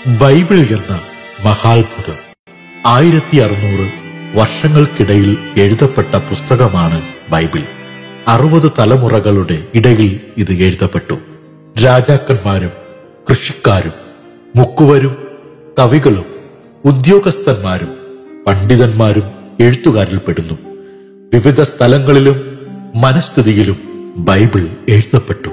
Bible എന്ന മഹാത്ഭുതം ആയിരത്തി അറുന്നൂറ് വർഷങ്ങൾക്കിടയിൽ എഴുതപ്പെട്ട പുസ്തകമാണ് ബൈബിൾ അറുപത് തലമുറകളുടെ ഇടയിൽ ഇത് എഴുതപ്പെട്ടു രാജാക്കന്മാരും കൃഷിക്കാരും മുക്കുവരും കവികളും ഉദ്യോഗസ്ഥന്മാരും പണ്ഡിതന്മാരും എഴുത്തുകാരിൽ പെടുന്നു വിവിധ സ്ഥലങ്ങളിലും മനസ്ഥിതിയിലും ബൈബിൾ എഴുതപ്പെട്ടു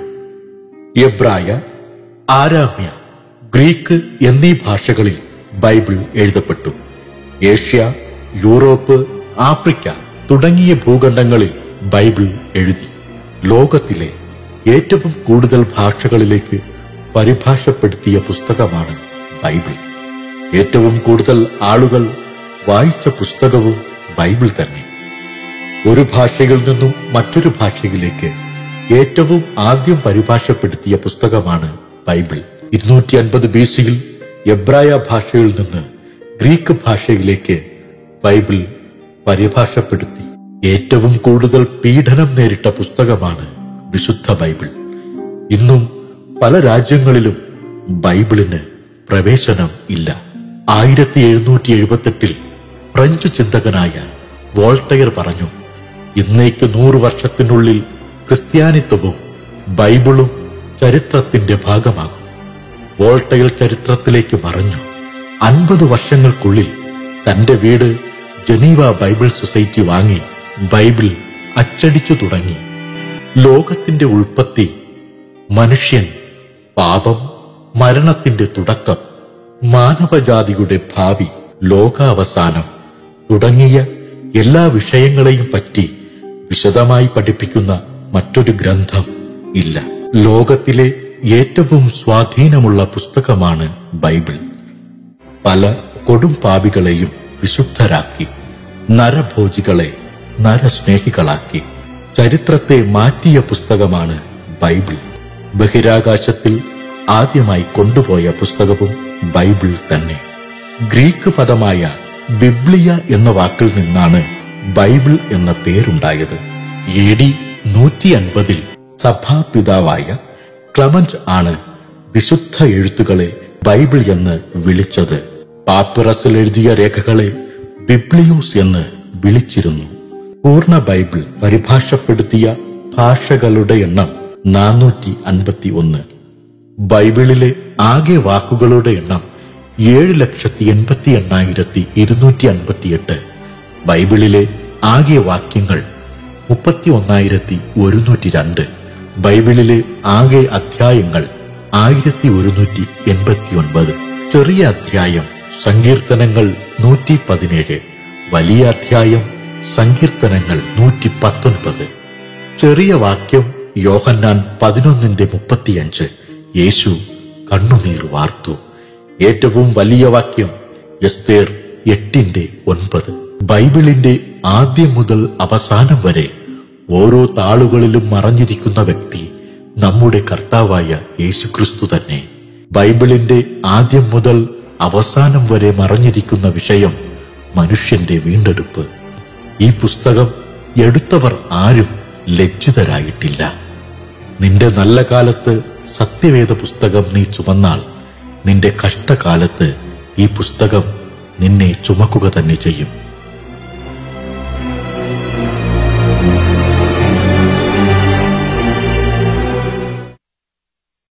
എബ്രായ ആരാമ്യ ഗ്രീക്ക് എന്നീ ഭാഷകളിൽ ബൈബിൾ എഴുതപ്പെട്ടു ഏഷ്യ യൂറോപ്പ് ആഫ്രിക്ക തുടങ്ങിയ ഭൂഖണ്ഡങ്ങളിൽ ബൈബിൾ എഴുതി ലോകത്തിലെ ഏറ്റവും കൂടുതൽ ഭാഷകളിലേക്ക് പരിഭാഷപ്പെടുത്തിയ പുസ്തകമാണ് ബൈബിൾ ഏറ്റവും കൂടുതൽ ആളുകൾ വായിച്ച പുസ്തകവും ബൈബിൾ തന്നെ ഒരു ഭാഷയിൽ നിന്നും മറ്റൊരു ഭാഷയിലേക്ക് ഏറ്റവും ആദ്യം പരിഭാഷപ്പെടുത്തിയ പുസ്തകമാണ് ബൈബിൾ ഇരുന്നൂറ്റി അൻപത് ബി സിയിൽ എബ്രായ ഭാഷയിൽ നിന്ന് ഗ്രീക്ക് ഭാഷയിലേക്ക് ബൈബിൾ പരിഭാഷപ്പെടുത്തി ഏറ്റവും കൂടുതൽ പീഡനം നേരിട്ട പുസ്തകമാണ് വിശുദ്ധ ബൈബിൾ ഇന്നും പല രാജ്യങ്ങളിലും ബൈബിളിന് പ്രവേശനം ഇല്ല ആയിരത്തി എഴുന്നൂറ്റി എഴുപത്തെട്ടിൽ ഫ്രഞ്ച് ചിന്തകനായ വോൾട്ടയർ പറഞ്ഞു ഇന്നേക്ക് നൂറ് വർഷത്തിനുള്ളിൽ ക്രിസ്ത്യാനിത്വവും ബൈബിളും ചരിത്രത്തിന്റെ ഭാഗമാകും വോൾട്ടയർ ചരിത്രത്തിലേക്ക് മറഞ്ഞു അൻപത് വർഷങ്ങൾക്കുള്ളിൽ തന്റെ വീട് ജനീവ ബൈബിൾ സൊസൈറ്റി വാങ്ങി ബൈബിൾ അച്ചടിച്ചു തുടങ്ങി ലോകത്തിന്റെ ഉൽപ്പത്തി മനുഷ്യൻ പാപം മരണത്തിന്റെ തുടക്കം മാനവജാതിയുടെ ഭാവി ലോകാവസാനം തുടങ്ങിയ എല്ലാ വിഷയങ്ങളെയും പറ്റി വിശദമായി പഠിപ്പിക്കുന്ന മറ്റൊരു ഗ്രന്ഥം ഇല്ല ലോകത്തിലെ ഏറ്റവും സ്വാധീനമുള്ള പുസ്തകമാണ് ബൈബിൾ പല കൊടും പാപികളെയും വിശുദ്ധരാക്കി നരഭോജികളെ നരസ്നേഹികളാക്കി ചരിത്രത്തെ മാറ്റിയ പുസ്തകമാണ് ബൈബിൾ ബഹിരാകാശത്തിൽ ആദ്യമായി കൊണ്ടുപോയ പുസ്തകവും ബൈബിൾ തന്നെ ഗ്രീക്ക് പദമായ ബിബ്ലിയ എന്ന വാക്കിൽ നിന്നാണ് ബൈബിൾ എന്ന പേരുണ്ടായത് എ ഡി നൂറ്റി അൻപതിൽ സഭാപിതാവായ ക്ലമന്റ് ആണ് വിശുദ്ധ എഴുത്തുകളെ ബൈബിൾ എന്ന് വിളിച്ചത് പാപ്പിറസിൽ എഴുതിയ രേഖകളെ ബിബ്ലിയൂസ് എന്ന് വിളിച്ചിരുന്നു പൂർണ്ണ ബൈബിൾ പരിഭാഷപ്പെടുത്തിയ ഭാഷകളുടെ എണ്ണം നാനൂറ്റി അൻപത്തി ഒന്ന് ബൈബിളിലെ ആകെ വാക്കുകളുടെ എണ്ണം ഏഴ് ലക്ഷത്തി എൺപത്തി എണ്ണായിരത്തി ഇരുന്നൂറ്റി അൻപത്തിയെട്ട് ബൈബിളിലെ ആകെ വാക്യങ്ങൾ മുപ്പത്തി ഒന്നായിരത്തി ഒരുന്നൂറ്റി രണ്ട് ബൈബിളിലെ ആകെ അധ്യായങ്ങൾ ആയിരത്തി ഒരുന്നൂറ്റി എൺപത്തി ഒൻപത് ചെറിയ അധ്യായം സങ്കീർത്തനങ്ങൾ നൂറ്റി പതിനേഴ് വലിയ അധ്യായം സങ്കീർത്തനങ്ങൾ നൂറ്റി പത്തൊൻപത് ചെറിയ വാക്യം യോഹന്നാൻ പതിനൊന്നിന്റെ മുപ്പത്തിയഞ്ച് യേശു കണ്ണുനീർ വാർത്തു ഏറ്റവും വലിയ വാക്യം എസ്തേർ എട്ടിന്റെ ഒൻപത് ബൈബിളിന്റെ ആദ്യം മുതൽ അവസാനം വരെ ഓരോ താളുകളിലും മറഞ്ഞിരിക്കുന്ന വ്യക്തി നമ്മുടെ കർത്താവായ യേശുക്രിസ്തു തന്നെ ബൈബിളിന്റെ ആദ്യം മുതൽ അവസാനം വരെ മറഞ്ഞിരിക്കുന്ന വിഷയം മനുഷ്യന്റെ വീണ്ടെടുപ്പ് ഈ പുസ്തകം എടുത്തവർ ആരും ലജ്ജിതരായിട്ടില്ല നിന്റെ നല്ല കാലത്ത് സത്യവേദ പുസ്തകം നീ ചുമന്നാൽ നിന്റെ കഷ്ടകാലത്ത് ഈ പുസ്തകം നിന്നെ ചുമക്കുക തന്നെ ചെയ്യും